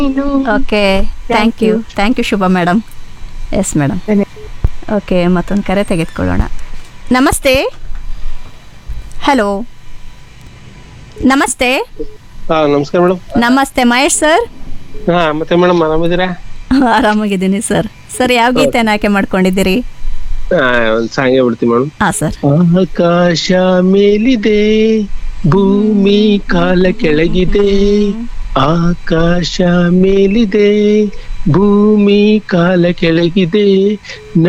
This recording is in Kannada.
ನೀನು okay thank you thank you ಶುಭ ಮೇಡಮ್ ಎಸ್ ಮೇಡಮ್ ಓಕೆ ಮತ್ತೊಂದು ಕರೆ ತೆಗೆದುಕೊಳ್ಳೋಣ ನಮಸ್ತೆ ಹಲೋ ನಮಸ್ತೆ ಹಾ ನಮಸ್ಕಾರ ಮೇಡಮ್ ನಮಸ್ತೆ ಮಹೇಶ್ ಸರ್ ಹಾ ಮತ್ತೆ ಮೇಡಮ್ ಆರಾಮಿದ್ದೀರಾ ಆರಾಮಾಗಿದ್ದೀನಿ ಸರ್ ಸರ್ ಯಾವ ಗೀತೆನ ಆಯ್ಕೆ ಮಾಡ್ಕೊಂಡಿದ್ದೀರಿ ಹಾ ಒಂದ್ ಸಾಂಗ್ ಬಿಡ್ತೀವಿ ಮೇಡಮ್ ಹಾಂ ಸರ್ ಆಕಾಶ ಮೇಲಿದೆ ಭೂಮಿ ಕಾಲ ಕೆಳಗಿದೆ ಆಕಾಶ ಮೇಲಿದೆ ಭೂಮಿ ಕಾಲ ಕೆಳಗಿದೆ